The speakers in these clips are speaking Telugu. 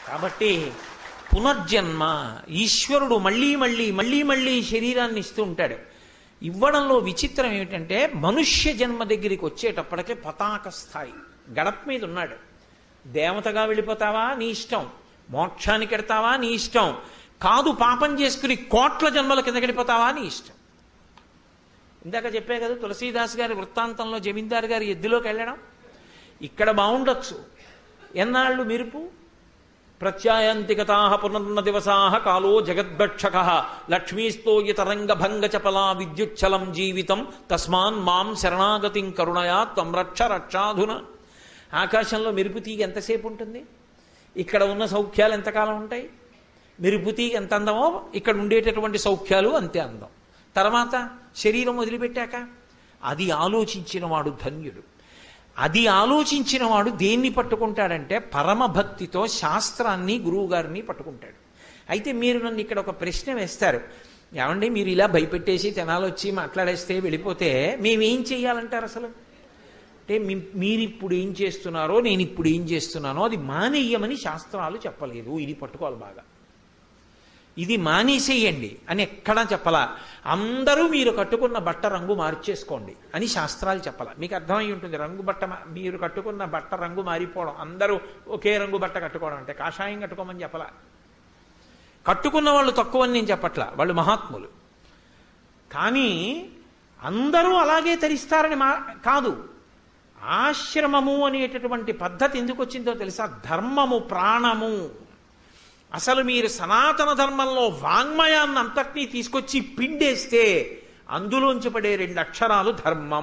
కాబట్టి పునర్జన్మ ఈశ్వరుడు మళ్ళీ మళ్ళీ మళ్ళీ మళ్ళీ శరీరాన్ని ఇస్తూ ఉంటాడు ఇవ్వడంలో విచిత్రం ఏమిటంటే మనుష్య జన్మ దగ్గరికి వచ్చేటప్పటికే పతాక స్థాయి గడప మీద ఉన్నాడు దేవతగా వెళ్ళిపోతావా నీ ఇష్టం మోక్షానికి ఎడతావా నీ ఇష్టం కాదు పాపం చేసుకుని కోట్ల జన్మల కింద గడిపోతావా నీ ఇష్టం ఇందాక చెప్పే కదా తులసీదాస్ గారి వృత్తాంతంలో జమీందారు గారి ఎద్దులోకి వెళ్ళడం ఇక్కడ బాగుండొచ్చు ఎన్నాళ్ళు మెరుపు ప్రత్యాయంతికతా పునర్న దివసా కాలో జగద్భక్షక లక్ష్మీస్తో ఇతరంగభంగ చపలా విద్యుచ్చలం జీవితం తస్మాన్ మాం శరణాగతిం కరుణయా త్వం రక్ష రక్షాధున ఆకాశంలో మెరుపు తీగ ఎంతసేపు ఉంటుంది ఇక్కడ ఉన్న సౌఖ్యాలు ఎంతకాలం ఉంటాయి మెరుపు తీగ ఎంత అందమో ఇక్కడ ఉండేటటువంటి సౌఖ్యాలు అంతే అందం తర్వాత శరీరం వదిలిపెట్టాక అది ఆలోచించిన వాడు ధన్యుడు అది ఆలోచించిన వాడు దేన్ని పట్టుకుంటాడంటే పరమ భక్తితో శాస్త్రాన్ని గురువుగారిని పట్టుకుంటాడు అయితే మీరు నన్ను ఇక్కడ ఒక ప్రశ్న వేస్తారు ఏమండి మీరు ఇలా భయపెట్టేసి తెనాలొచ్చి మాట్లాడేస్తే వెళ్ళిపోతే మేమేం చెయ్యాలంటారు అసలు అంటే మీ- మీరు ఇప్పుడు ఏం చేస్తున్నారో నేను ఇప్పుడు ఏం చేస్తున్నానో అది మానేయమని శాస్త్రాలు చెప్పలేదు ఇది పట్టుకోవాలి బాగా ఇది మానేసేయండి అని ఎక్కడా చెప్పలా అందరూ మీరు కట్టుకున్న బట్ట రంగు మార్చేసుకోండి అని శాస్త్రాలు చెప్పాల మీకు అర్థమై ఉంటుంది రంగు బట్ట మా- మీరు కట్టుకున్న బట్ట రంగు మారిపోవడం అందరూ ఒకే రంగు బట్ట కట్టుకోవడం అంటే కాషాయం కట్టుకోమని చెప్పలా కట్టుకున్న వాళ్ళు తక్కువ అని నేను చెప్పట్లా వాళ్ళు మహాత్ములు కానీ అందరూ అలాగే తరిస్తారని మా కాదు ఆశ్రమము అనేటటువంటి పద్ధతి ఎందుకు వచ్చిందో తెలుసా ధర్మము ప్రాణము అసలు మీరు సనాతన ధర్మంలో వాంగ్మయాన్ని అంతటినీ తీసుకొచ్చి పిండేస్తే అందులోంచి పడే రెండు అక్షరాలు ధర్మం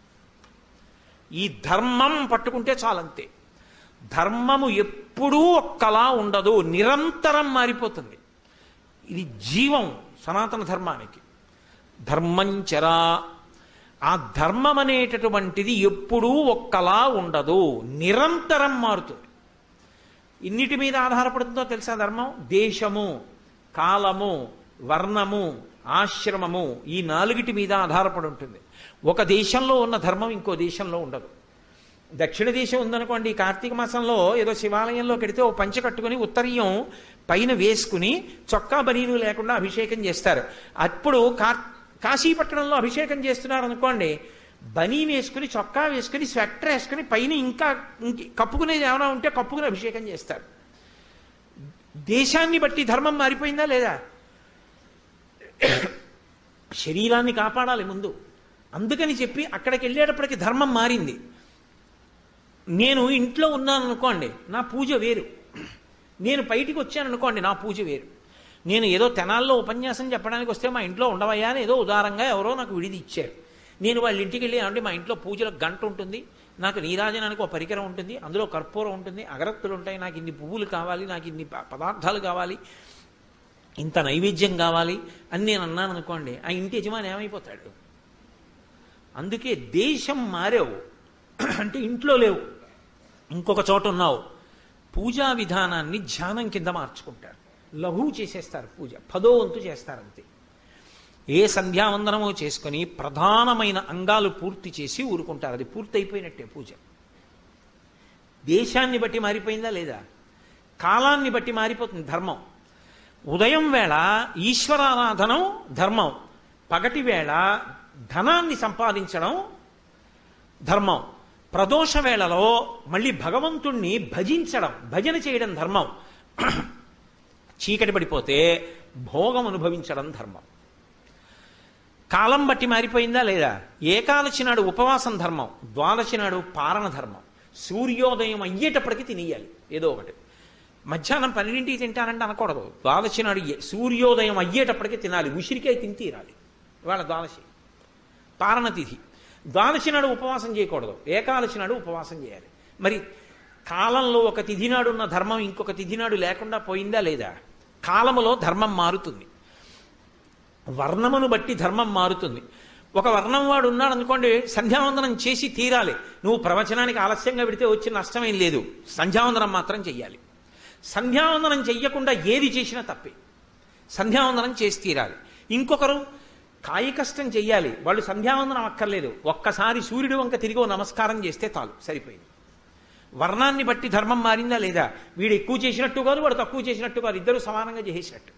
ఈ ధర్మం పట్టుకుంటే చాలంతే ధర్మము ఎప్పుడూ ఒక్కలా ఉండదు నిరంతరం మారిపోతుంది ఇది జీవం సనాతన ధర్మానికి ధర్మంచరా ఆ ధర్మం అనేటటువంటిది ఎప్పుడూ ఒక్కలా ఉండదు నిరంతరం మారుతుంది ఇన్నిటి మీద ఆధారపడుతుందో తెలుసా ధర్మం దేశము కాలము వర్ణము ఆశ్రమము ఈ నాలుగిటి మీద ఆధారపడి ఉంటుంది ఒక దేశంలో ఉన్న ధర్మం ఇంకో దేశంలో ఉండదు దక్షిణ దేశం ఉందనుకోండి ఈ కార్తీక మాసంలో ఏదో శివాలయంలో కడితే ఓ పంచ కట్టుకుని ఉత్తరీయం పైన వేసుకుని చొక్కా బనీను లేకుండా అభిషేకం చేస్తారు అప్పుడు కా కాశీపట్టణంలో అభిషేకం చేస్తున్నారు అనుకోండి బనీ వేసుకుని చొక్కా వేసుకుని స్వెటర్ వేసుకుని పైన ఇంకా ఇంక- కప్పుకునేది ఏమైనా ఉంటే కప్పుకుని అభిషేకం చేస్తారు దేశాన్ని బట్టి ధర్మం మారిపోయిందా లేదా శరీరాన్ని కాపాడాలి ముందు అందుకని చెప్పి అక్కడికి వెళ్ళేటప్పటికి ధర్మం మారింది నేను ఇంట్లో ఉన్నాను అనుకోండి నా పూజ వేరు నేను బయటికి వచ్చాను అనుకోండి నా పూజ వేరు నేను ఏదో తెనాల్లో ఉపన్యాసం చెప్పడానికి వస్తే మా ఇంట్లో ఉండవయ్యా అని ఏదో ఉదారంగా ఎవరో నాకు విడిది ఇచ్చారు నేను వాళ్ళ ఇంటికి వెళ్ళి అంటే మా ఇంట్లో పూజలో గంట ఉంటుంది నాకు నీరాజనానికి ఒక పరికరం ఉంటుంది అందులో కర్పూరం ఉంటుంది అగరత్తులు ఉంటాయి నాకు ఇన్ని పువ్వులు కావాలి నాకు ఇన్ని ప- పదార్థాలు కావాలి ఇంత నైవేద్యం కావాలి అని నేను అన్నాను అనుకోండి ఆ ఇంటి యజమాని ఏమైపోతాడు అందుకే దేశం మారావు అంటే ఇంట్లో లేవు ఇంకొక చోట ఉన్నావు పూజా విధానాన్ని ధ్యానం కింద మార్చుకుంటారు లఘువు చేసేస్తారు పూజ పదో వంతు చేస్తారు అంతే ఏ సంధ్యావందనమో చేసుకొని ప్రధానమైన అంగాలు పూర్తి చేసి ఊరుకుంటారు అది పూర్తి అయిపోయినట్టే పూజ దేశాన్ని బట్టి మారిపోయిందా లేదా కాలాన్ని బట్టి మారిపోతుంది ధర్మం ఉదయం వేళ ఈశ్వరారాధనం ధర్మం పగటి వేళ ధనాన్ని సంపాదించడం ధర్మం ప్రదోష వేళలో మళ్ళీ భగవంతుణ్ణి భజించడం భజన చేయడం ధర్మం చీకటి పడిపోతే భోగం అనుభవించడం ధర్మం కాలం బట్టి మారిపోయిందా లేదా ఏకాదశి నాడు ఉపవాసం ధర్మం ద్వాదశి నాడు పారణ ధర్మం సూర్యోదయం అయ్యేటప్పటికి తినేయాలి ఏదో ఒకటి మధ్యాహ్నం పన్నెండింటికి తింటానంటే అనకూడదు ద్వాదశి నాడు ఏ- సూర్యోదయం అయ్యేటప్పటికి తినాలి ఉసిరికాయ తిని తీరాలి ఇవాళ ద్వాదశి పారణ తిథి ద్వాదశి నాడు ఉపవాసం చేయకూడదు ఏకాదశి నాడు ఉపవాసం చేయాలి మరి కాలంలో ఒక తిథి నాడు ఉన్న ధర్మం ఇంకొక తిథి నాడు లేకుండా పోయిందా లేదా కాలములో ధర్మం మారుతుంది వర్ణమును బట్టి ధర్మం మారుతుంది ఒక వర్ణం వాడు ఉన్నాడు అనుకోండి సంధ్యావందనం చేసి తీరాలి నువ్వు ప్రవచనానికి ఆలస్యంగా పెడితే వచ్చిన నష్టమేం లేదు సంధ్యావందనం మాత్రం చెయ్యాలి సంధ్యావందనం చెయ్యకుండా ఏది చేసినా తప్పే సంధ్యావందనం చేసి తీరాలి ఇంకొకరు కాయ కష్టం చెయ్యాలి వాళ్ళు సంధ్యావందనం అక్కర్లేదు ఒక్కసారి సూర్యుడు వంక తిరిగి ఓ నమస్కారం చేస్తే చాలు సరిపోయింది వర్ణాన్ని బట్టి ధర్మం మారిందా లేదా వీడు ఎక్కువ చేసినట్టు కాదు వాడు తక్కువ చేసినట్టు కాదు ఇద్దరు సమానంగా చేసేసినట్టు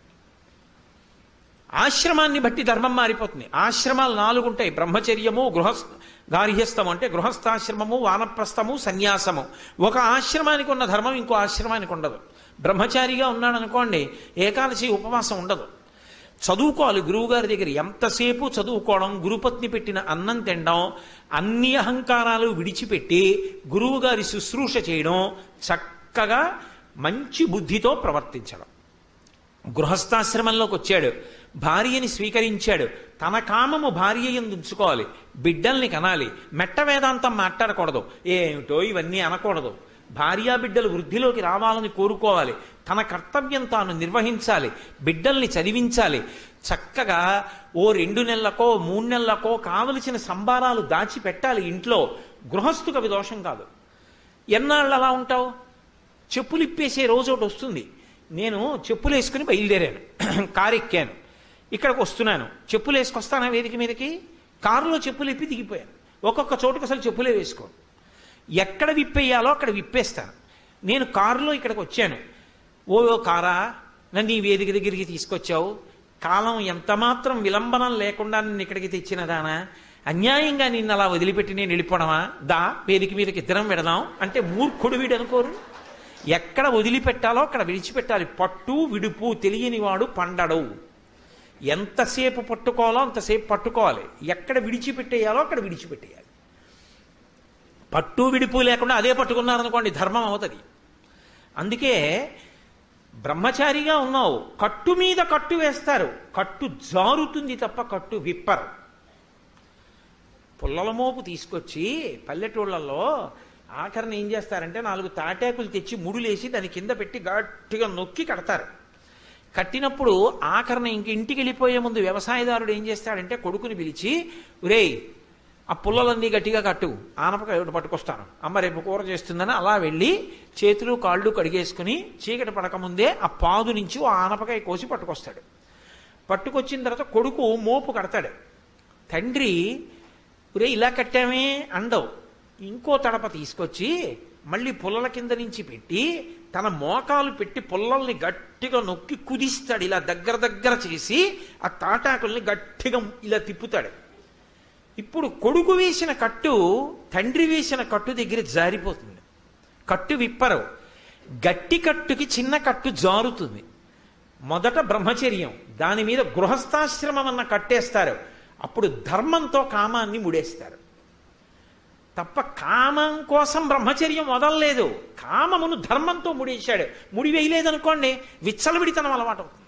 ఆశ్రమాన్ని బట్టి ధర్మం మారిపోతుంది ఆశ్రమాలు నాలుగు ఉంటాయి బ్రహ్మచర్యము గృహస్థ గార్హ్యస్థము అంటే గృహస్థాశ్రమము వానప్రస్థము సన్యాసము ఒక ఆశ్రమానికి ఉన్న ధర్మం ఇంకో ఆశ్రమానికి ఉండదు బ్రహ్మచారిగా ఉన్నాడు అనుకోండి ఏకాదశి ఉపవాసం ఉండదు చదువుకోవాలి గురువుగారి దగ్గర ఎంతసేపు చదువుకోవడం గురుపత్ని పెట్టిన అన్నం తినడం అన్ని అహంకారాలు విడిచిపెట్టి గురువుగారి శుశ్రూష చేయడం చక్కగా మంచి బుద్ధితో ప్రవర్తించడం గృహస్థాశ్రమంలోకి వచ్చాడు భార్యని స్వీకరించాడు తన కామము భార్య ఎందు ఉంచుకోవాలి బిడ్డల్ని కనాలి మెట్ట వేదాంతం మాట్లాడకూడదు ఏమిటో ఇవన్నీ అనకూడదు భార్యా బిడ్డలు వృద్ధిలోకి రావాలని కోరుకోవాలి తన కర్తవ్యం తాను నిర్వహించాలి బిడ్డల్ని చదివించాలి చక్కగా ఓ రెండు నెలలకో మూడు నెలలకో కావలసిన సంబారాలు దాచిపెట్టాలి ఇంట్లో గృహస్థుకు అవి దోషం కాదు ఎన్నాళ్ళు అలా ఉంటావు చెప్పులు ఇప్పేసే రోజు ఒకటి వస్తుంది నేను చెప్పులు వేసుకుని బయలుదేరాను కారు ఎక్కాను ఇక్కడికి వస్తున్నాను చెప్పులు వేసుకొస్తానా వేదిక మీదకి కారులో చెప్పులు ఇప్పి దిగిపోయాను ఒక్కొక్క చోటుకు అసలు చెప్పులే వేసుకోను ఎక్కడ విప్పేయాలో అక్కడ విప్పేస్తాను నేను కారులో ఇక్కడికి వచ్చాను ఓ ఓ కారా నన్ను ఈ వేదిక దగ్గరికి తీసుకొచ్చావు కాలం ఎంత మాత్రం విలంబనం లేకుండా నిన్ను ఇక్కడికి తెచ్చినదానా అన్యాయంగా నిన్ను అలా వదిలిపెట్టి నేను వెళ్ళిపోవడమా దా వేదిక మీదకి ఇద్దరం పెడదాం అంటే మూర్ఖుడు వీడు అనుకోరు ఎక్కడ వదిలిపెట్టాలో అక్కడ విడిచిపెట్టాలి పట్టు విడుపు తెలియని వాడు పండడు ఎంతసేపు పట్టుకోవాలో అంతసేపు పట్టుకోవాలి ఎక్కడ విడిచిపెట్టేయాలో అక్కడ విడిచిపెట్టేయాలి పట్టు విడుపు లేకుండా అదే పట్టుకున్నారనుకోండి ధర్మం అవుతుంది అందుకే బ్రహ్మచారిగా ఉన్నావు కట్టు మీద కట్టు వేస్తారు కట్టు జారుతుంది తప్ప కట్టు విప్పరు పుల్లల మోపు తీసుకొచ్చి పల్లెటూళ్ళల్లో ఆఖరిని ఏం చేస్తారంటే నాలుగు తాటాకులు తెచ్చి ముడులేసి దాని కింద పెట్టి గట్టిగా నొక్కి కడతారు కట్టినప్పుడు ఆఖరణ ఇంక ఇంటికి వెళ్ళిపోయే ముందు వ్యవసాయదారుడు ఏం చేస్తాడంటే కొడుకుని పిలిచి ఒరేయ్ ఆ పుల్లలన్నీ గట్టిగా కట్టు ఆనపకాయ ఒకటి పట్టుకొస్తాను అమ్మ రేపు కూర చేస్తుందని అలా వెళ్ళి చేతులు కాళ్ళు కడిగేసుకుని చీకటి పడకముందే ఆ పాదు నుంచి ఆ ఆనపకాయ కోసి పట్టుకొస్తాడు పట్టుకొచ్చిన తర్వాత కొడుకు మోపు కడతాడు తండ్రి ఒరే ఇలా కట్టామే అండవు ఇంకో తడప తీసుకొచ్చి మళ్ళీ పుల్లల కింద నుంచి పెట్టి తన మోకాలు పెట్టి పుల్లల్ని గట్టిగా నొక్కి కుదిస్తాడు ఇలా దగ్గర దగ్గర చేసి ఆ తాటాకుల్ని గట్టిగా ఇలా తిప్పుతాడు ఇప్పుడు కొడుకు వేసిన కట్టు తండ్రి వేసిన కట్టు దగ్గర జారిపోతుంది కట్టు విప్పరు గట్టి కట్టుకి చిన్న కట్టు జారుతుంది మొదట బ్రహ్మచర్యం దాని మీద గృహస్థాశ్రమం అన్న కట్టేస్తారు అప్పుడు ధర్మంతో కామాన్ని ముడేస్తారు తప్ప కామం కోసం బ్రహ్మచర్యం వదలలేదు కామమును ధర్మంతో ముడేశాడు ముడి వేయలేదనుకోండి విచ్చలవిడితనం అలవాటు అవుతుంది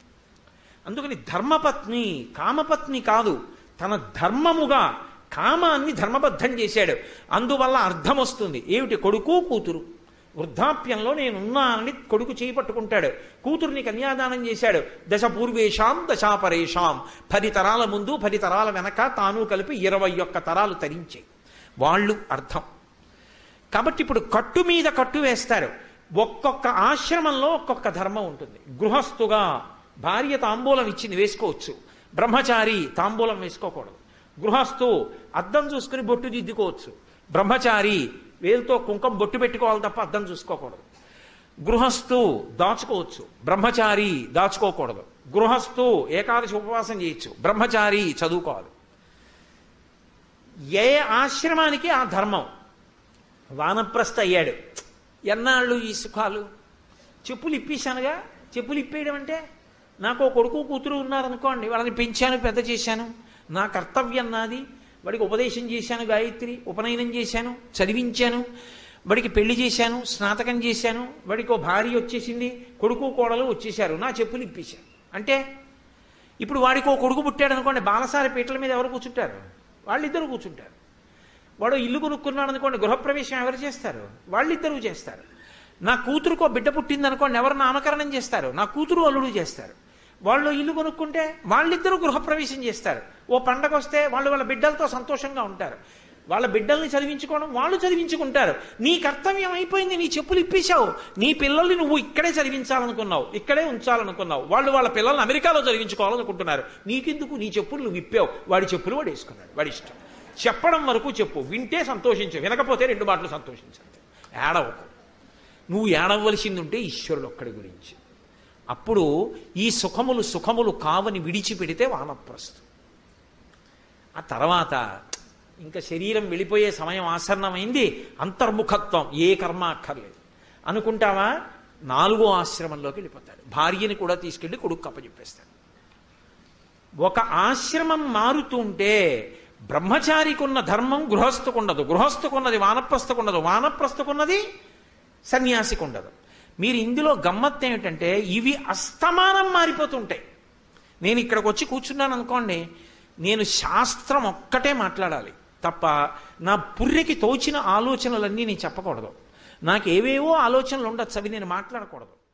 అందుకని ధర్మపత్ని కామపత్ని కాదు తన ధర్మముగా కామాన్ని ధర్మబద్ధం చేశాడు అందువల్ల అర్థం వస్తుంది ఏమిటి కొడుకు కూతురు వృద్ధాప్యంలో నేనున్నానని కొడుకు చేయి పట్టుకుంటాడు కూతుర్ని కన్యాదానం చేశాడు దశ పూర్వేషాం దశాపరేషాం పది తరాల ముందు పది తరాల వెనక తాను కలిపి ఇరవై ఒక్క తరాలు తరించాయి వాళ్ళు అర్థం కాబట్టి ఇప్పుడు కట్టు మీద కట్టు వేస్తారు ఒక్కొక్క ఆశ్రమంలో ఒక్కొక్క ధర్మం ఉంటుంది గృహస్థుగా భార్య తాంబూలం ఇచ్చింది వేసుకోవచ్చు బ్రహ్మచారి తాంబూలం వేసుకోకూడదు గృహస్థు అద్దం చూసుకుని బొట్టు దిద్దుకోవచ్చు బ్రహ్మచారి వేలుతో కుంకం బొట్టు పెట్టుకోవాలి తప్ప అద్దం చూసుకోకూడదు గృహస్థు దాచుకోవచ్చు బ్రహ్మచారి దాచుకోకూడదు గృహస్థు ఏకాదశి ఉపవాసం చేయొచ్చు బ్రహ్మచారి చదువుకోవాలి ఏ ఆశ్రమానికి ఆ ధర్మం వానప్రస్థ అయ్యాడు ఎన్నాళ్ళు ఈ సుఖాలు చెప్పులు ఇప్పేశానుగా చెప్పులు ఇప్పేయడం అంటే నాకు ఓ కొడుకు కూతురు ఉన్నారనుకోండి వాళ్ళని పెంచాను పెద్ద చేశాను నా కర్తవ్యం నాది వాడికి ఉపదేశం చేశాను గాయత్రి ఉపనయనం చేశాను చదివించాను వాడికి పెళ్లి చేశాను స్నాతకం చేశాను వాడికి ఓ భార్య వచ్చేసింది కొడుకు కోడలు వచ్చేశారు నా చెప్పులు ఇప్పేశాను అంటే ఇప్పుడు వాడికి ఓ కొడుకు పుట్టాడు అనుకోండి బాలసారి పీటల మీద ఎవరు కూర్చుంటారు వాళ్ళిద్దరు కూర్చుంటారు వాడు ఇల్లు కొనుక్కున్నాడు అనుకోండి గృహప్రవేశం ఎవరు చేస్తారు వాళ్ళిద్దరూ చేస్తారు నా కూతురుకో బిడ్డ పుట్టింది అనుకోండి ఎవరు నామకరణం చేస్తారు నా కూతురు అల్లుడు చేస్తారు వాళ్ళు ఇల్లు కొనుక్కుంటే వాళ్ళిద్దరూ గృహప్రవేశం చేస్తారు ఓ పండగ వస్తే వాళ్ళు వాళ్ళ బిడ్డలతో సంతోషంగా ఉంటారు వాళ్ళ బిడ్డల్ని చదివించుకోవడం వాళ్ళు చదివించుకుంటారు నీ కర్తవ్యం అయిపోయింది నీ చెప్పులు ఇప్పేశావు నీ పిల్లల్ని నువ్వు ఇక్కడే చదివించాలనుకున్నావు ఇక్కడే ఉంచాలనుకున్నావు వాళ్ళు వాళ్ళ పిల్లల్ని అమెరికాలో చదివించుకోవాలనుకుంటున్నారు నీకెందుకు నీ చెప్పులు నువ్వు ఇప్పావు వాడి చెప్పులు వాడు వేసుకున్నాడు వాడి ఇష్టం చెప్పడం వరకు చెప్పు వింటే సంతోషించు వినకపోతే రెండు మాటలు సంతోషించండి ఏడవకు నువ్వు ఏడవలసింది ఉంటే ఈశ్వరుడు ఒక్కడి గురించి అప్పుడు ఈ సుఖములు సుఖములు కావని విడిచిపెడితే వానప్రస్థం ఆ తర్వాత ఇంకా శరీరం వెళ్ళిపోయే సమయం ఆసన్నమైంది అంతర్ముఖత్వం ఏ కర్మ అక్కర్లేదు అనుకుంటావా నాలుగో ఆశ్రమంలోకి వెళ్ళిపోతాడు భార్యని కూడా తీసుకెళ్లి కొడుకు అప్పచెప్పేస్తాడు ఒక ఆశ్రమం మారుతుంటే బ్రహ్మచారికున్న ధర్మం గృహస్థుకుండదు గృహస్థుకున్నది వానప్రస్థకున్నదు వానప్రస్థకున్నది సన్యాసికుండదు మీరు ఇందులో గమ్మత్తు ఏమిటంటే ఇవి అస్తమానం మారిపోతుంటాయి నేను ఇక్కడికి వచ్చి కూర్చున్నాను అనుకోండి నేను శాస్త్రం ఒక్కటే మాట్లాడాలి తప్ప నా పుర్రెకి తోచిన ఆలోచనలన్నీ నేను చెప్పకూడదు నాకు ఏవేవో ఆలోచనలు ఉండొచ్చు అవి నేను మాట్లాడకూడదు